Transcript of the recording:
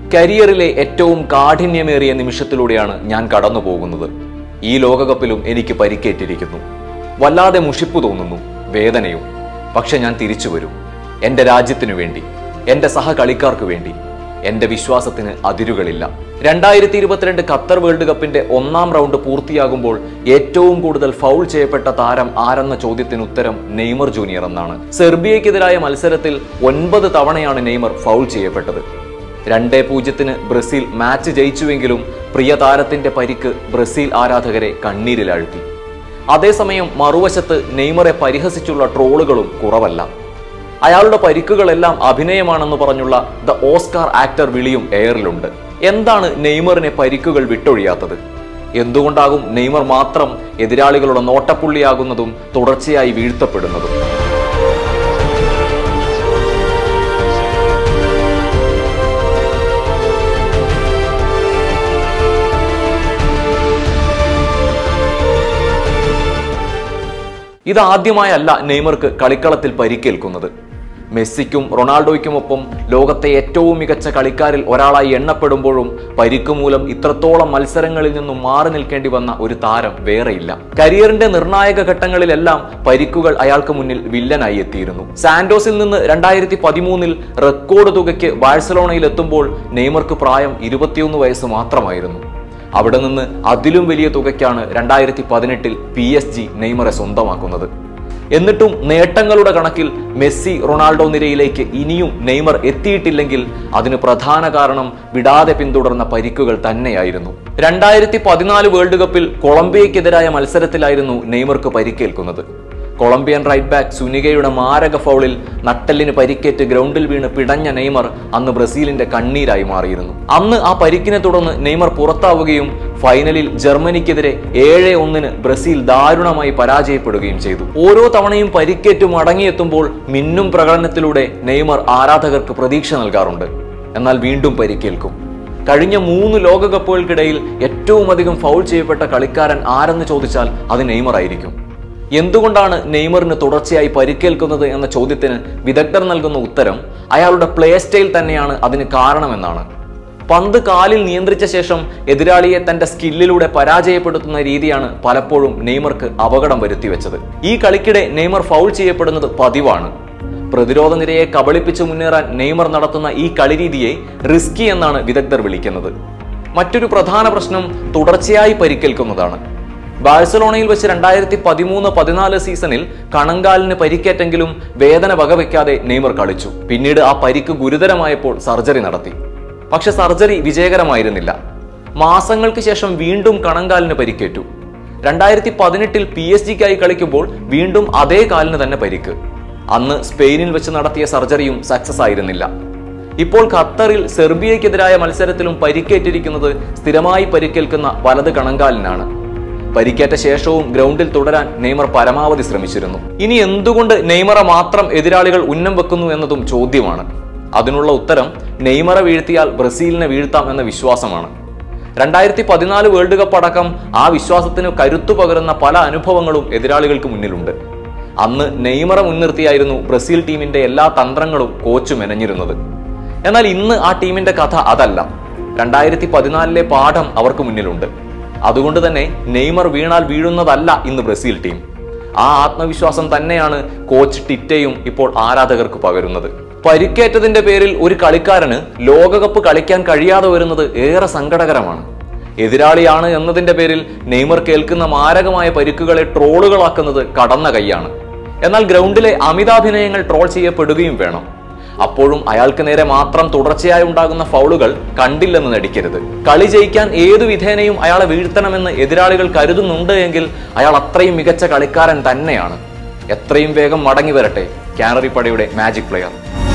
കരിയറിലെ ഏറ്റവും കാഠിന്യമേറിയ നിമിഷത്തിലൂടെയാണ് ഞാൻ കടന്നു പോകുന്നത് ഈ ലോകകപ്പിലും എനിക്ക് പരിക്കേറ്റിരിക്കുന്നു വല്ലാതെ മുഷിപ്പ് തോന്നുന്നു വേദനയും പക്ഷെ ഞാൻ തിരിച്ചു വരും എൻ്റെ രാജ്യത്തിനു വേണ്ടി എൻ്റെ സഹകളിക്കാർക്ക് വേണ്ടി എൻ്റെ വിശ്വാസത്തിന് അതിരുകളില്ല രണ്ടായിരത്തി ഇരുപത്തിരണ്ട് ഖത്തർ വേൾഡ് കപ്പിന്റെ ഒന്നാം റൗണ്ട് പൂർത്തിയാകുമ്പോൾ ഏറ്റവും കൂടുതൽ ഫൗൾ ചെയ്യപ്പെട്ട താരം ആരെന്ന ചോദ്യത്തിന് ഉത്തരം നെയ്മർ ജൂനിയർ എന്നാണ് സെർബിയയ്ക്കെതിരായ മത്സരത്തിൽ ഒൻപത് തവണയാണ് നെയ്മർ ഫൗൾ ചെയ്യപ്പെട്ടത് രണ്ടേ പൂജ്യത്തിന് ബ്രസീൽ മാച്ച് ജയിച്ചുവെങ്കിലും പ്രിയ താരത്തിന്റെ പരിക്ക് ബ്രസീൽ ആരാധകരെ കണ്ണീരിലാഴ്ത്തി അതേസമയം മറുവശത്ത് നെയ്മറെ പരിഹസിച്ചുള്ള ട്രോളുകളും കുറവല്ല അയാളുടെ പരിക്കുകളെല്ലാം അഭിനയമാണെന്ന് പറഞ്ഞുള്ള ദ ഓസ്കാർ ആക്ടർ വിളിയും എയറിലുണ്ട് എന്താണ് നെയ്മറിനെ പരിക്കുകൾ വിട്ടൊഴിയാത്തത് എന്തുകൊണ്ടാകും നെയ്മർ മാത്രം എതിരാളികളുടെ നോട്ടപ്പുള്ളിയാകുന്നതും തുടർച്ചയായി വീഴ്ത്തപ്പെടുന്നതും ഇതാദ്യമായല്ല നെയ്മർക്ക് കളിക്കളത്തിൽ പരിക്കേൽക്കുന്നത് മെസ്സിക്കും റൊണാൾഡോയ്ക്കുമൊപ്പം ലോകത്തെ ഏറ്റവും മികച്ച കളിക്കാരിൽ ഒരാളായി എണ്ണപ്പെടുമ്പോഴും പരിക്ക് മൂലം ഇത്രത്തോളം മത്സരങ്ങളിൽ നിന്നും മാറി നിൽക്കേണ്ടി വന്ന ഒരു താരം വേറെയില്ല കരിയറിന്റെ നിർണായക ഘട്ടങ്ങളിലെല്ലാം പരിക്കുകൾ അയാൾക്ക് മുന്നിൽ വില്ലനായി എത്തിയിരുന്നു സാന്റോസിൽ നിന്ന് രണ്ടായിരത്തി പതിമൂന്നിൽ റെക്കോർഡ് തുകയ്ക്ക് ബാഴ്സലോണയിൽ എത്തുമ്പോൾ നെയ്മർക്ക് പ്രായം ഇരുപത്തിയൊന്ന് വയസ്സ് മാത്രമായിരുന്നു അവിടെ നിന്ന് അതിലും വലിയ തുകയ്ക്കാണ് രണ്ടായിരത്തി പതിനെട്ടിൽ പി എസ് ജി നെയ്മറെ സ്വന്തമാക്കുന്നത് എന്നിട്ടും നേട്ടങ്ങളുടെ കണക്കിൽ മെസ്സി റൊണാൾഡോ നിരയിലേക്ക് ഇനിയും നെയ്മർ എത്തിയിട്ടില്ലെങ്കിൽ അതിന് പ്രധാന കാരണം വിടാതെ പിന്തുടർന്ന പരിക്കുകൾ തന്നെയായിരുന്നു രണ്ടായിരത്തി പതിനാല് വേൾഡ് കപ്പിൽ കൊളംബിയയ്ക്കെതിരായ മത്സരത്തിലായിരുന്നു നെയ്മർക്ക് പരിക്കേൽക്കുന്നത് കൊളംബിയൻ റൈറ്റ് ബാക്ക് സുനികയുടെ മാരക ഫൗളിൽ നട്ടെല്ലിന് പരിക്കേറ്റ് ഗ്രൗണ്ടിൽ വീണ് പിടഞ്ഞ നെയ്മർ അന്ന് ബ്രസീലിന്റെ കണ്ണീരായി മാറിയിരുന്നു അന്ന് ആ പരിക്കിനെ തുടർന്ന് നെയ്മർ പുറത്താവുകയും ഫൈനലിൽ ജർമ്മനിക്കെതിരെ ഏഴ് ഒന്നിന് ബ്രസീൽ ദാരുണമായി പരാജയപ്പെടുകയും ചെയ്തു ഓരോ തവണയും പരിക്കേറ്റു മടങ്ങിയെത്തുമ്പോൾ മിന്നും പ്രകടനത്തിലൂടെ നെയ്മർ ആരാധകർക്ക് പ്രതീക്ഷ നൽകാറുണ്ട് എന്നാൽ വീണ്ടും പരിക്കേൽക്കും കഴിഞ്ഞ മൂന്ന് ലോകകപ്പുകൾക്കിടയിൽ ഏറ്റവും അധികം ഫൗൾ ചെയ്യപ്പെട്ട കളിക്കാരൻ ആരെന്ന് ചോദിച്ചാൽ അത് നെയ്മർ ആയിരിക്കും എന്തുകൊണ്ടാണ് നെയ്മറിന് തുടർച്ചയായി പരിക്കേൽക്കുന്നത് എന്ന ചോദ്യത്തിന് വിദഗ്ധർ നൽകുന്ന ഉത്തരം അയാളുടെ പ്ലേ സ്റ്റൈൽ തന്നെയാണ് അതിന് കാരണമെന്നാണ് പന്ത് കാലിൽ നിയന്ത്രിച്ച ശേഷം എതിരാളിയെ തന്റെ സ്കില്ലിലൂടെ പരാജയപ്പെടുത്തുന്ന രീതിയാണ് പലപ്പോഴും നെയ്മർക്ക് അപകടം വരുത്തിവെച്ചത് ഈ കളിക്കിടെ നെയ്മർ ഫൗൾ ചെയ്യപ്പെടുന്നത് പതിവാണ് പ്രതിരോധ നിരയെ കബളിപ്പിച്ച് മുന്നേറാൻ നെയ്മർ നടത്തുന്ന ഈ കളിരീതിയെ റിസ്കി എന്നാണ് വിദഗ്ധർ വിളിക്കുന്നത് മറ്റൊരു പ്രധാന പ്രശ്നം തുടർച്ചയായി പരിക്കേൽക്കുന്നതാണ് ബാഴ്സലോണയിൽ വെച്ച് രണ്ടായിരത്തി പതിമൂന്ന് പതിനാല് സീസണിൽ കണങ്കാലിന് പരിക്കേറ്റെങ്കിലും വേദന വകവെക്കാതെ നെയ്മർ കളിച്ചു പിന്നീട് ആ പരിക്ക് ഗുരുതരമായപ്പോൾ സർജറി നടത്തി പക്ഷെ സർജറി വിജയകരമായിരുന്നില്ല മാസങ്ങൾക്ക് ശേഷം വീണ്ടും കണങ്കാലിന് പരിക്കേറ്റു രണ്ടായിരത്തി പതിനെട്ടിൽ പി എസ് ജിക്കായി കളിക്കുമ്പോൾ വീണ്ടും അതേ കാലിന് തന്നെ പരിക്ക് അന്ന് സ്പെയിനിൽ വെച്ച് നടത്തിയ സർജറിയും സക്സസ് ആയിരുന്നില്ല ഇപ്പോൾ ഖത്തറിൽ സെർബിയയ്ക്കെതിരായ മത്സരത്തിലും പരിക്കേറ്റിരിക്കുന്നത് സ്ഥിരമായി പരിക്കേൽക്കുന്ന വലത് കണങ്കാലിനാണ് പരിക്കേറ്റ ശേഷവും ഗ്രൗണ്ടിൽ തുടരാൻ നെയ്മർ പരമാവധി ശ്രമിച്ചിരുന്നു ഇനി എന്തുകൊണ്ട് നെയ്മറെ മാത്രം എതിരാളികൾ ഉന്നം വെക്കുന്നു എന്നതും ചോദ്യമാണ് അതിനുള്ള ഉത്തരം നെയ്മറെ വീഴ്ത്തിയാൽ ബ്രസീലിനെ വീഴ്ത്താം എന്ന വിശ്വാസമാണ് രണ്ടായിരത്തി പതിനാല് വേൾഡ് കപ്പ് അടക്കം ആ വിശ്വാസത്തിന് കരുത്തു പകരുന്ന പല അനുഭവങ്ങളും എതിരാളികൾക്ക് മുന്നിലുണ്ട് അന്ന് നെയ്മറെ മുൻനിർത്തിയായിരുന്നു ബ്രസീൽ ടീമിന്റെ എല്ലാ തന്ത്രങ്ങളും കോച്ച് മെനഞ്ഞിരുന്നത് എന്നാൽ ഇന്ന് ആ ടീമിന്റെ കഥ അതല്ല രണ്ടായിരത്തി പതിനാലിലെ പാഠം അവർക്ക് മുന്നിലുണ്ട് അതുകൊണ്ട് തന്നെ നെയ്മർ വീണാൽ വീഴുന്നതല്ല ഇന്ന് ബ്രസീൽ ടീം ആ ആത്മവിശ്വാസം തന്നെയാണ് കോച്ച് ടിറ്റയും ഇപ്പോൾ ആരാധകർക്ക് പകരുന്നത് പരിക്കേറ്റതിന്റെ പേരിൽ ഒരു കളിക്കാരന് ലോകകപ്പ് കളിക്കാൻ കഴിയാതെ വരുന്നത് ഏറെ സങ്കടകരമാണ് എതിരാളിയാണ് എന്നതിന്റെ പേരിൽ നെയ്മർ കേൾക്കുന്ന മാരകമായ പരിക്കുകളെ ട്രോളുകളാക്കുന്നത് കടന്ന കൈയാണ് എന്നാൽ ഗ്രൗണ്ടിലെ അമിതാഭിനയങ്ങൾ ട്രോൾ ചെയ്യപ്പെടുകയും വേണം അപ്പോഴും അയാൾക്ക് നേരെ മാത്രം തുടർച്ചയായി ഉണ്ടാകുന്ന ഫൗളുകൾ കണ്ടില്ലെന്ന് നടിക്കരുത് കളി ജയിക്കാൻ ഏതു വിധേനയും അയാളെ വീഴ്ത്തണമെന്ന് എതിരാളികൾ കരുതുന്നുണ്ട് എങ്കിൽ അയാൾ അത്രയും മികച്ച കളിക്കാരൻ തന്നെയാണ് എത്രയും വേഗം മടങ്ങി വരട്ടെ കാനറി പടയുടെ മാജിക് പ്ലെയർ